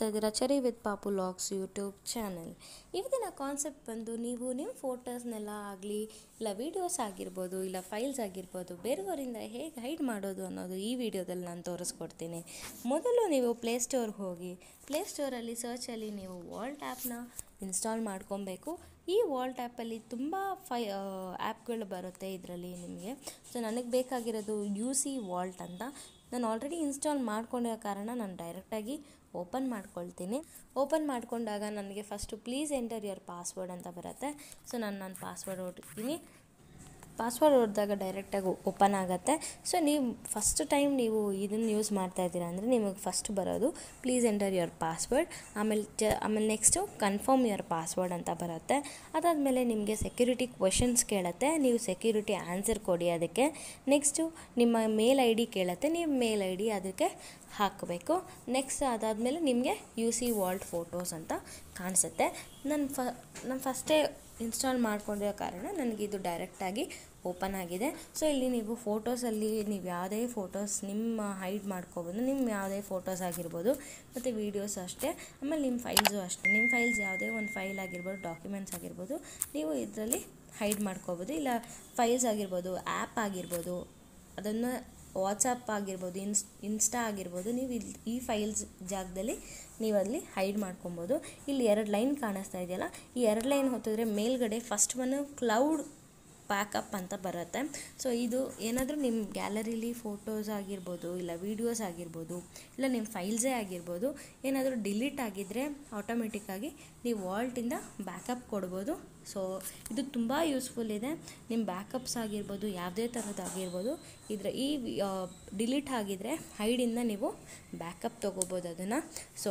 ನೋಡ್ತಾ ಇದ್ದೀರಾ Cherry with Papu logs YouTube channel ಇವತ್ತಿನ ಕಾನ್ಸೆಪ್ಟ್ ಬಂದು ನೀವು ನಿಮ್ಮ ಫೋಟೋಸ್ನೆಲ್ಲ ಆಗಲಿ ಇಲ್ಲ ವೀಡಿಯೋಸ್ ಆಗಿರ್ಬೋದು ಇಲ್ಲ ಫೈಲ್ಸ್ ಆಗಿರ್ಬೋದು ಬೇರೆಯವರಿಂದ ಹೇಗೆ ಹೈಡ್ ಮಾಡೋದು ಅನ್ನೋದು ಈ ವಿಡಿಯೋದಲ್ಲಿ ನಾನು ತೋರಿಸ್ಕೊಡ್ತೀನಿ ಮೊದಲು ನೀವು ಪ್ಲೇಸ್ಟೋರ್ಗೆ ಹೋಗಿ ಪ್ಲೇಸ್ಟೋರಲ್ಲಿ ಸರ್ಚಲ್ಲಿ ನೀವು ವಾಲ್ಟ್ ಆ್ಯಪ್ನ ಇನ್ಸ್ಟಾಲ್ ಮಾಡ್ಕೊಬೇಕು ಈ ವಾಲ್ಟ್ ಆ್ಯಪಲ್ಲಿ ತುಂಬ ಫೈ ಆ್ಯಪ್ಗಳು ಬರುತ್ತೆ ಇದರಲ್ಲಿ ನಿಮಗೆ ಸೊ ನನಗೆ ಬೇಕಾಗಿರೋದು ಯು ಸಿ ವಾಲ್ಟ್ ಅಂತ ನಾನು ಆಲ್ರೆಡಿ ಇನ್ಸ್ಟಾಲ್ ಮಾಡ್ಕೊಂಡಿರೋ ಕಾರಣ ನಾನು ಡೈರೆಕ್ಟಾಗಿ ಓಪನ್ ಮಾಡ್ಕೊಳ್ತೀನಿ ಓಪನ್ ಮಾಡಿಕೊಂಡಾಗ ನನಗೆ first please enter your password ಅಂತ ಬರುತ್ತೆ ಸೊ ನಾನು ನನ್ನ ಪಾಸ್ವರ್ಡ್ ಹೊಡ್ತೀನಿ ಪಾಸ್ವರ್ಡ್ ಹೊಡೆದಾಗ ಡೈರೆಕ್ಟಾಗಿ ಓಪನ್ ಆಗುತ್ತೆ ಸೊ ನೀವು ಫಸ್ಟ್ ಟೈಮ್ ನೀವು ಇದನ್ನು ಯೂಸ್ ಮಾಡ್ತಾ ಇದ್ದೀರಾ ಅಂದರೆ ನಿಮಗೆ ಫಸ್ಟ್ ಬರೋದು ಪ್ಲೀಸ್ ಎಂಟರ್ ಯುವರ್ ಪಾಸ್ವರ್ಡ್ ಆಮೇಲೆ ಜ ಆಮೇಲೆ ನೆಕ್ಸ್ಟು ಕನ್ಫರ್ಮ್ ಯುವರ್ ಪಾಸ್ವರ್ಡ್ ಅಂತ ಬರುತ್ತೆ ಅದಾದಮೇಲೆ ನಿಮಗೆ ಸೆಕ್ಯೂರಿಟಿ ಕ್ವೆಶನ್ಸ್ ಕೇಳುತ್ತೆ ನೀವು ಸೆಕ್ಯೂರಿಟಿ ಆನ್ಸರ್ ಕೊಡಿ ಅದಕ್ಕೆ ನೆಕ್ಸ್ಟು ನಿಮ್ಮ ಮೇಲ್ ಐ ಡಿ ಕೇಳುತ್ತೆ ನೀವು ಮೇಲ್ ಐ ಡಿ ಅದಕ್ಕೆ ಹಾಕಬೇಕು ನೆಕ್ಸ್ಟ್ ಅದಾದಮೇಲೆ ನಿಮಗೆ ಯು ಸಿ ವಾಲ್ಟ್ ಫೋಟೋಸ್ ಅಂತ ಕಾಣಿಸುತ್ತೆ ನಾನು ಫ ನಾನು ಫಸ್ಟೇ ಇನ್ಸ್ಟಾಲ್ ಮಾಡ್ಕೊಂಡಿರೋ ಕಾರಣ ನನಗಿದು ಡೈರೆಕ್ಟಾಗಿ ಓಪನ್ ಆಗಿದೆ ಸೊ ಇಲ್ಲಿ ನೀವು ಫೋಟೋಸಲ್ಲಿ ನೀವು ಯಾವುದೇ ಫೋಟೋಸ್ ನಿಮ್ಮ ಹೈಡ್ ಮಾಡ್ಕೋಬೋದು ನಿಮ್ಮ ಯಾವುದೇ ಫೋಟೋಸ್ ಆಗಿರ್ಬೋದು ಮತ್ತು ವೀಡಿಯೋಸ್ ಅಷ್ಟೇ ಆಮೇಲೆ ನಿಮ್ಮ ಫೈಲ್ಸು ಅಷ್ಟೇ ನಿಮ್ಮ ಫೈಲ್ಸ್ ಯಾವುದೇ ಒಂದು ಫೈಲ್ ಆಗಿರ್ಬೋದು ಡಾಕ್ಯುಮೆಂಟ್ಸ್ ಆಗಿರ್ಬೋದು ನೀವು ಇದರಲ್ಲಿ ಹೈಡ್ ಮಾಡ್ಕೋಬೋದು ಇಲ್ಲ ಫೈಲ್ಸ್ ಆಗಿರ್ಬೋದು ಆ್ಯಪ್ ಆಗಿರ್ಬೋದು ಅದನ್ನು ವಾಟ್ಸಪ್ ಆಗಿರ್ಬೋದು ಇನ್ಸ್ ಇನ್ಸ್ಟಾ ಆಗಿರ್ಬೋದು ನೀವು ಇಲ್ಲಿ ಈ ಫೈಲ್ಸ್ ಜಾಗದಲ್ಲಿ ನೀವು ಅಲ್ಲಿ ಹೈಡ್ ಮಾಡ್ಕೊಬೋದು ಇಲ್ಲಿ ಎರಡು ಲೈನ್ ಕಾಣಿಸ್ತಾ ಇದೆಯಲ್ಲ ಈ ಎರಡು ಲೈನ್ ಹೊತ್ತಿದ್ರೆ ಮೇಲ್ಗಡೆ ಫಸ್ಟ್ ಒನ್ ಕ್ಲೌಡ್ ಪ್ಯಾಕಪ್ ಅಂತ ಬರುತ್ತೆ ಸೊ ಇದು ಏನಾದರೂ ನಿಮ್ಮ ಗ್ಯಾಲರಿಲಿ ಫೋಟೋಸ್ ಆಗಿರ್ಬೋದು ಇಲ್ಲ ವೀಡಿಯೋಸ್ ಆಗಿರ್ಬೋದು ಇಲ್ಲ ನಿಮ್ಮ ಫೈಲ್ಸೇ ಆಗಿರ್ಬೋದು ಏನಾದರೂ ಡಿಲೀಟ್ ಆಗಿದ್ದರೆ ಆಟೋಮೆಟಿಕ್ಕಾಗಿ ನೀವು ವಾಲ್ಟಿಂದ ಬ್ಯಾಕಪ್ ಕೊಡ್ಬೋದು ಸೊ ಇದು ತುಂಬ ಯೂಸ್ಫುಲ್ ಇದೆ ನಿಮ್ಮ ಬ್ಯಾಕಪ್ಸ್ ಆಗಿರ್ಬೋದು ಯಾವುದೇ ಥರದ್ದಾಗಿರ್ಬೋದು ಇದರ ಈ ಡಿಲೀಟ್ ಆಗಿದ್ದರೆ ಹೈಡಿಂದ ನೀವು ಬ್ಯಾಕಪ್ ತೊಗೋಬೋದು ಅದನ್ನು ಸೊ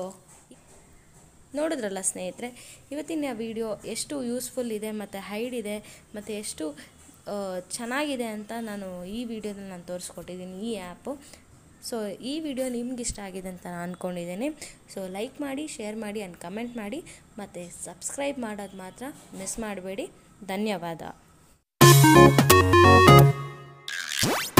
ನೋಡಿದ್ರಲ್ಲ ಸ್ನೇಹಿತರೆ ಇವತ್ತಿನ ವಿಡಿಯೋ ಎಷ್ಟು ಯೂಸ್ಫುಲ್ ಇದೆ ಮತ್ತು ಹೈಡ್ ಇದೆ ಮತ್ತು ಎಷ್ಟು ಚೆನ್ನಾಗಿದೆ ಅಂತ ನಾನು ಈ ವಿಡಿಯೋದಲ್ಲಿ ನಾನು ತೋರಿಸ್ಕೊಟ್ಟಿದ್ದೀನಿ ಈ ಆ್ಯಪು ಸೊ ಈ ವಿಡಿಯೋ ನಿಮ್ಗೆ ಇಷ್ಟ ಆಗಿದೆ ಅಂತ ನಾನು ಅಂದ್ಕೊಂಡಿದ್ದೀನಿ ಸೊ ಲೈಕ್ ಮಾಡಿ ಶೇರ್ ಮಾಡಿ ಆ್ಯಂಡ್ ಕಮೆಂಟ್ ಮಾಡಿ ಮತ್ತು ಸಬ್ಸ್ಕ್ರೈಬ್ ಮಾಡೋದು ಮಾತ್ರ ಮಿಸ್ ಮಾಡಬೇಡಿ ಧನ್ಯವಾದ